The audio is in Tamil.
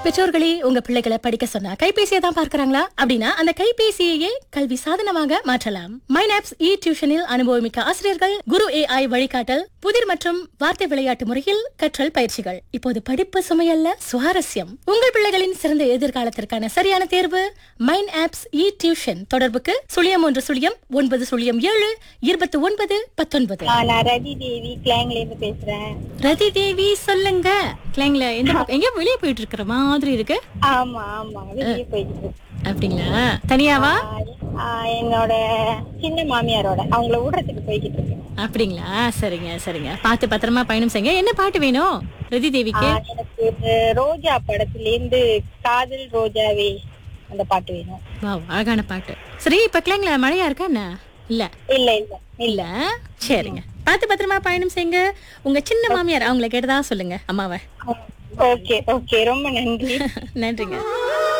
பெற்றோர்களே உங்க பிள்ளைகளை படிக்க சொன்னா கைபேசியை தான் பார்க்கறாங்களா அப்படின்னா அந்த கைபேசியையே கல்வி சாதனமாக மாற்றலாம் மைனாப்ஸ் இ டியூஷனில் அனுபவமிக்க ஆசிரியர்கள் குரு ஏஐ வழிகாட்டல் புதிர் மற்றும் வார்த்தை விளையாட்டு முறையில் கற்றல் பயிற்சிகள் இப்போது படிப்பு சுமையல்ல சுவாரஸ்யம் உங்கள் பிள்ளைகளின் சிறந்த எதிர்காலத்திற்கான சரியான தேர்வு மைன் ஆப்ஸ் இ டியூஷன் தொடர்புக்கு சுழியம் ஒன்று சுழியம் ஒன்பது சுழியம் ஏழு இருபத்தி ஒன்பது பத்தொன்பது ஆ, நான் ரதி தேவி கிளாங்ல இருந்து பேசுறேன் ரதி தேவி சொல்லுங்க கிளைங்ல எந்த பக்கம் எங்க வெளியே போயிட்டு இருக்கிற மாதிரி இருக்கு ஆமா ஆமா வெளியே போயிட்டு இருக்கேன். அப்படிங்களா தனியாவா ஆ, ஆ, என்னோட சின்ன மாமியாரோட அவங்கள விடுறதுக்கு போய்கிட்டு இருக்கேன் அப்படிங்களா சரிங்க சரிங்க பார்த்து பத்திரமா பயணம் செய்யுங்க என்ன பாட்டு வேணும் ரதி ஆ, தேவிக்கு எனக்கு ரோஜா படத்துல இருந்து காதல் ரோஜாவே அந்த பாட்டு வேணும் வாவ் அழகான பாட்டு சரி இப்ப கிளைங்ல மழையா இருக்கா என்ன இல்ல இல்ல இல்ல இல்ல சரிங்க பார்த்து பத்திரமா பயணம் செய்யுங்க உங்க சின்ன மாமியார் அவங்கள கேட்டதா சொல்லுங்க அம்மாவை ஓகே ஓகே ரொம்ப நன்றி நன்றிங்க